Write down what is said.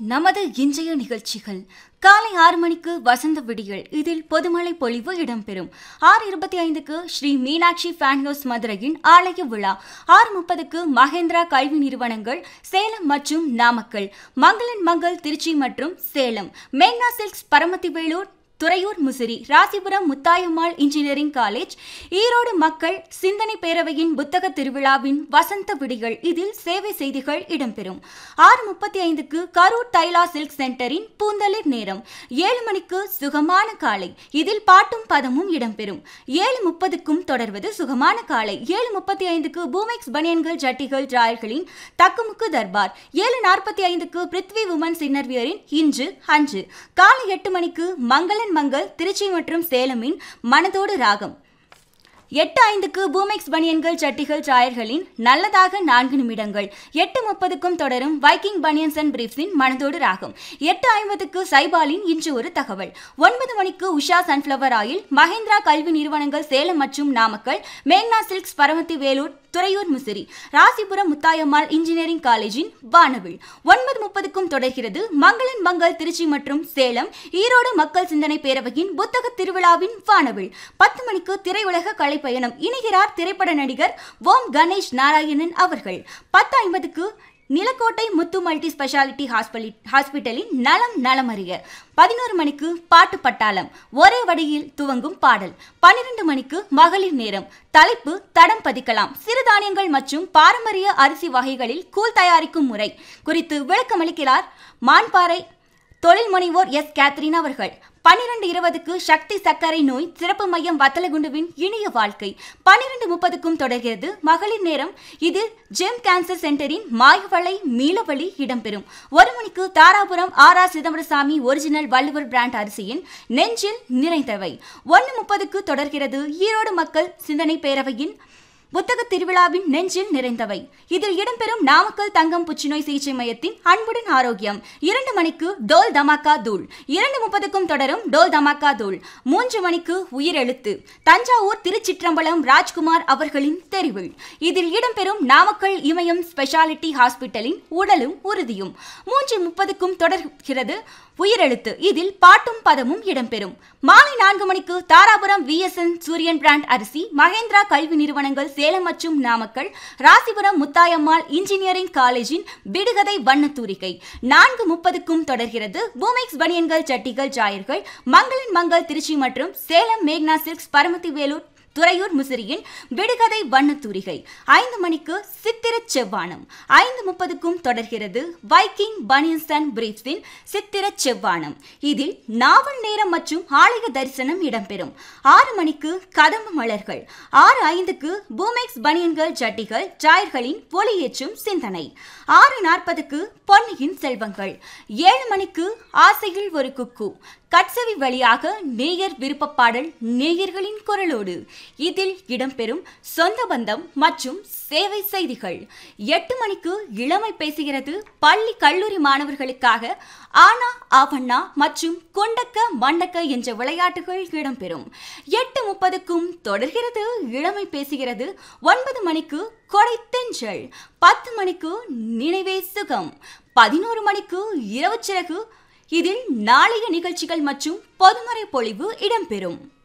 நமது இன்றைய நிகழ்ச்சிகள் காலை ஆறு மணிக்கு வசந்த விடியல் இதில் பொதுமழை பொழிவு இடம்பெறும் ஆறு இருபத்தி ஐந்துக்கு ஸ்ரீ மீனாட்சி ஃபேன் ஹவுஸ் மதுரையின் ஆலய விழா ஆறு முப்பதுக்கு மகேந்திரா கல்வி நிறுவனங்கள் சேலம் மற்றும் நாமக்கல் மங்களன் மங்கள் திருச்சி மற்றும் சேலம் மேக்னா silks Paramathivelur Thuraiyur Musiri Rasipuram Muthayammal engineering college Erode மக்கள் சிந்தனை பேரவையின் புத்தக திருவிழாவின் வசந்த விடிகள் இதில் சேவை செய்திகள் இடம்பெறும் ஆறு முப்பத்தி ஐந்துக்கு கரூர் தைலா சில்க் சென்டரின் பூந்தளிர் நேரம் ஏழு மணிக்கு சுகமான காலை இதில் பாட்டும் பதமும் இடம்பெறும் ஏழு முப்பதுக்கும் தொடர்வது சுகமான காலை ஏழு முப்பத்தி ஐந்துக்கு பூமெக்ஸ் பனியன்கள் ஜட்டிகள் டிராயர்களின் தக்குமுக்கு தர்பார் ஏழு நாற்பத்தி ஐந்துக்கு பிருத்வி உமன்ஸ் இன்னர்வியரின் இன்று அன்று காலை எட்டு மணிக்கு மங்களன் மங்கள் திருச்சி மற்றும் சேலமின் மனதோடு ராகம் எட்டு ஐந்துக்கு பூமெக்ஸ் பனியன்கள் சட்டிகள் டிராயர்களின் நல்லதாக நான்கு நிமிடங்கள் எட்டு முப்பதுக்கும் தொடரும் வைக்கிங் பனியன்ஸ் அண்ட் பிரீஃப்ஸின் மனதோடு ராகம் எட்டு ஐம்பதுக்கு சைபாலின் இன்று ஒரு தகவல் ஒன்பது மணிக்கு உஷா சன்ஃப்ளவர் ஆயில் மகேந்திரா கல்வி நிறுவனங்கள் சேலம் மற்றும் நாமக்கல் மேக்னா சில்க்ஸ் பரமத்தி வேலூர் துறையூர் முசிறி ராசிபுரம் முத்தாயம்மாள் இன்ஜினியரிங் காலேஜின் வானவில் ஒன்பது முப்பதுக்கும் தொடர்கிறது மங்களன் மங்கள் திருச்சி மற்றும் சேலம் ஈரோடு மக்கள் சிந்தனை பேரவையின் புத்தக திருவிழாவின் வானவில் பத்து மணிக்கு திரையுலக கலைப்பயணம் இணைகிறார் திரைப்பட நடிகர் ஓம் கணேஷ் நாராயணன் அவர்கள் பத்து ஐம்பதுக்கு நிலக்கோட்டை முத்து மல்டி ஸ்பெஷாலிட்டி ஹாஸ்பலி ஹாஸ்பிட்டலின் நலம் நலமறிய பதினோரு மணிக்கு பாட்டு பட்டாளம் ஒரே வடியில் துவங்கும் பாடல் பன்னிரண்டு மணிக்கு மகளிர் நேரம் தலைப்பு தடம் பதிக்கலாம் சிறுதானியங்கள் மற்றும் பாரம்பரிய அரிசி வகைகளில் கூழ் தயாரிக்கும் முறை குறித்து விளக்கமளிக்கிறார் மான்பாறை தொழில் முனைவோர் எஸ் கேத்ரின் அவர்கள் பன்னிரண்டு இருபதுக்கு சக்தி சர்க்கரை நோய் சிறப்பு மையம் வத்தலகுண்டுவின் இனிய வாழ்க்கை பன்னிரண்டு முப்பதுக்கும் தொடர்கிறது மகளிர் நேரம் இதில் ஜெம் கேன்சர் சென்டரின் மாயவளை மீளவழி இடம்பெறும் ஒரு மணிக்கு Dharapuram R R Chidambarasamy original Valluvar brand அரிசியின் நெஞ்சில் நிறைந்தவை ஒன்று முப்பதுக்கு தொடர்கிறது ஈரோடு மக்கள் சிந்தனை பேரவையின் புத்தக திருவிழாவின் நெஞ்சில் நிறைந்தவை இதில் இடம்பெறும் நாமக்கல் தங்கம் புற்றுநோய் சிகிச்சை மையத்தின் அன்புடன் ஆரோக்கியம் இரண்டு மணிக்கு டோல் தமாக்கா தூள் இரண்டு முப்பதுக்கும் தொடரும் டோல் தமாக்கா தூள் மூன்று மணிக்கு உயிரெழுத்து தஞ்சாவூர் திருச்சிற்றம்பலம் ராஜ்குமார் அவர்களின் தெரிவில் இதில் இடம்பெறும் நாமக்கல் இமயம் ஸ்பெஷாலிட்டி ஹாஸ்பிட்டலின் உடலும் உறுதியும் மூன்று முப்பதுக்கும் தொடர்கிறது உயிரெழுத்து இதில் பாட்டும் பதமும் இடம்பெறும் மாலை நான்கு மணிக்கு தாராபுரம் விஎஸ்என் சூரியன் பிராண்ட் அரிசி மகேந்திரா கல்வி நிறுவனங்கள் சேலம் மற்றும் நாமக்கல் ராசிபுரம் முத்தாயம்மாள் இன்ஜினியரிங் காலேஜின் விடுகதை வண்ணத்தூரிகை நான்கு முப்பதுக்கும் தொடர்கிறது பூமெக்ஸ் பனியன்கள் சட்டிகள் ஜாயர்கள் மங்களன் மங்கள் திருச்சி மற்றும் சேலம் மேக்னா சில்க்ஸ் பரமத்தி வேலூர் துறையூர் முசிறியின் விடுகதை வண்ணத்தூரிகை ஐந்து மணிக்கு சித்திர செவ்வானம் ஐந்து முப்பதுக்கும் தொடர்கிறது வைக்கிங் பனியன்ஸ் அண்ட் பிரீப்ஸின் சித்திர செவ்வானம் இதில் நாவல் நேரம் மற்றும் ஆலய தரிசனம் இடம்பெறும் ஆறு மணிக்கு கதம்பு மலர்கள் ஆறு ஐந்துக்கு பூமெக்ஸ் பனியன்கள் ஜட்டிகள் ஜாயர்களின் ஒளியேற்றும் சிந்தனை ஆறு நாற்பதுக்கு பொன்னியின் செல்வங்கள் ஏழு மணிக்கு ஆசையில் ஒரு குக்கு கட்சவி வழியாக நேயர் விருப்ப பாடல் நேயர்களின் குரலோடு இதில் இடம்பெறும் சொந்த பந்தம் மற்றும் சேவை செய்திகள் எட்டு மணிக்கு இளமை பேசுகிறது பள்ளி கல்லூரி மாணவர்களுக்காக ஆனா ஆவண்ணா மற்றும் கொண்டக்க மண்டக்க என்ற விளையாட்டுகள் இடம்பெறும் எட்டு முப்பதுக்கும் தொடர்கிறது இளமை பேசுகிறது ஒன்பது மணிக்கு கொடை தென்றல் பத்து மணிக்கு நினைவே சுகம் பதினோரு மணிக்கு இரவு சிறகு இதில் நாளைய நிகழ்ச்சிகள் மற்றும் பொதுமறை பொழிவு இடம்பெறும்